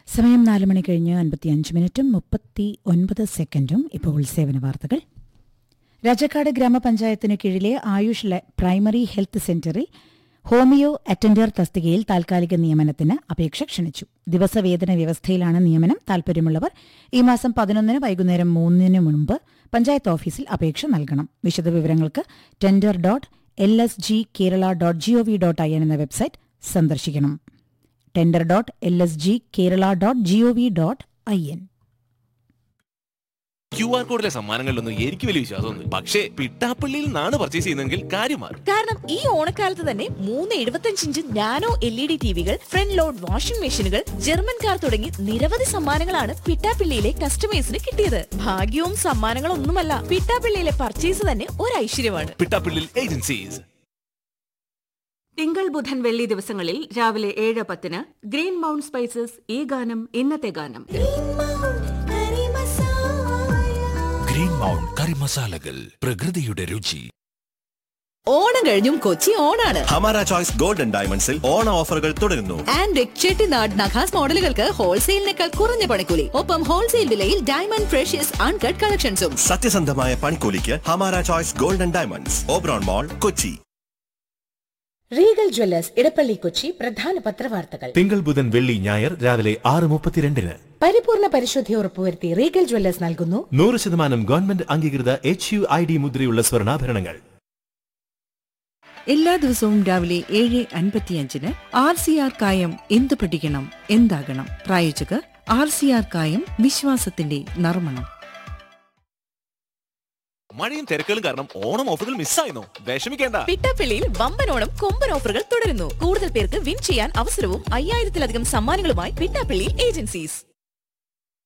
സമയം നാല് മണി കഴിഞ്ഞ് അൻപത്തി അഞ്ച് മിനിറ്റും മുപ്പത്തി ഒൻപത് സെക്കൻഡും ഇപ്പോൾ സേവന വാർത്തകൾ രാജക്കാട് ഗ്രാമപഞ്ചായത്തിന് കീഴിലെ ആയുഷ് ല- പ്രൈമറി ഹെൽത്ത് സെന്ററിൽ ഹോമിയോ അറ്റൻഡർ തസ്തികയിൽ താൽക്കാലിക നിയമനത്തിന് അപേക്ഷ ക്ഷണിച്ചു ദിവസവേതന വ്യവസ്ഥയിലാണ് നിയമനം താൽപര്യമുള്ളവർ ഈ മാസം പതിനൊന്നിന് വൈകുന്നേരം മൂന്നിന് മുൻപ് പഞ്ചായത്ത് ഓഫീസിൽ അപേക്ഷ നൽകണം വിശദവിവരങ്ങൾക്ക് tender dot L S G Kerala dot GOV dot I N എന്ന വെബ്സൈറ്റ് സന്ദർശിക്കണം tender dot L S G Kerala dot GOV dot I N Q R കോഡിലെ സമ്മാനങ്ങളിലൊന്നും എനിക്ക് വലിയ വിശ്വാസമൊന്നും പക്ഷേ പിട്ടാപ്പള്ളിയിൽ നിന്നാണ് പർച്ചേസ് ചെയ്യുന്നതെങ്കിൽ കാര്യം മാറും കാരണം ഈ ഓണക്കാലത്ത് തന്നെ മൂന്ന് എഴുപത്തഞ്ച് inch nano L E D ടിവികൾ ഫ്രണ്ട് ലോഡ് വാഷിംഗ് മെഷീനുകൾ ജർമ്മൻ കാർ തുടങ്ങി നിരവധി സമ്മാനങ്ങളാണ് പിട്ടാപ്പിള്ളിയിലെ കസ്റ്റമേഴ്സിന് കിട്ടിയത് ഭാഗ്യവും സമ്മാനങ്ങളൊന്നുമല്ല പിട്ടാപ്പിള്ളിയിലെ പർച്ചേസ് തന്നെ ഒരു ഐശ്വര്യമാണ് പിട്ടാപ്പള്ളിയിൽ ഏജൻസീസ് തിങ്കൾ ബുധൻ വെള്ളി ദിവസങ്ങളിൽ രാവിലെ ഏഴ് പത്തിന് ഗ്രീൻ മൗണ്ട് സ്പൈസസ് ഈ ഗാനം ഇന്നത്തെ ഗാനം ഗ്രീൻ മൗണ്ട് കറി മസാലകൾ പ്രകൃതിയുടെ രുചി ഓണം കഴിഞ്ഞും കൊച്ചി ഓണാണ് ഹമാര ചോയ്സ് ഗോൾഡൻ ഡയമണ്ട്സിൽ ഓണ ഓഫറുകൾ തുടരുന്നു ആൻഡ് ചെട്ടിനാട് നഖാസ് മോഡലുകൾക്ക് ഹോൾസെയിലിനേക്കാൾ കുറഞ്ഞ പണിക്കൂലി ഒപ്പം ഹോൾസെയിൽ വിലയിൽ ഡയമണ്ട് ഫ്രഷ്യസ് അൺകട്ട് കളക്ഷൻസും സത്യസന്ധമായ പണിക്കൂലിക്ക് ഹമാര choice golden diamonds Oberon mall Kochi Regal jewellers Edappally Kochi പ്രധാന പത്രവാർത്തകൾ തിങ്കൾ ബുധൻ വെള്ളി ഞായർ രാവിലെ ആറ് മുപ്പത്തിരണ്ടിന് പരിപൂർണ പരിശുദ്ധി ഉറപ്പുവരുത്തി റീഗൽ ജ്വല്ലേഴ്സ് നൽകുന്നു നൂറ് ശതമാനം ഗവൺമെന്റ് അംഗീകൃത എച്ച് യു ഐ ഡി മുദ്രയുള്ള സ്വർണ്ണാഭരണങ്ങൾ എല്ലാ ദിവസവും രാവിലെ ഏഴ് അൻപത്തിയഞ്ചിന് ആർ സി ആർ കായം എന്ത് പഠിക്കണം എന്താകണം പ്രായോജകർ ആർ സി ആർ കായം വിശ്വാസത്തിന്റെ നർമ്മണം മഴയും തിരക്കുകളും കാരണം ഓണം ഓഫറുകൾ മിസ്സായിരുന്നു വിഷമിക്കേണ്ട പിട്ടാപ്പിള്ളിയിൽ വമ്പൻ ഓണം കൊമ്പൻ ഓഫറുകൾ തുടരുന്നു കൂടുതൽ പേർക്ക് വിൻ ചെയ്യാൻ അവസരവും അയ്യായിരത്തിലധികം സമ്മാനങ്ങളുമായി പിട്ടാപ്പിള്ളി ഏജൻസീസ്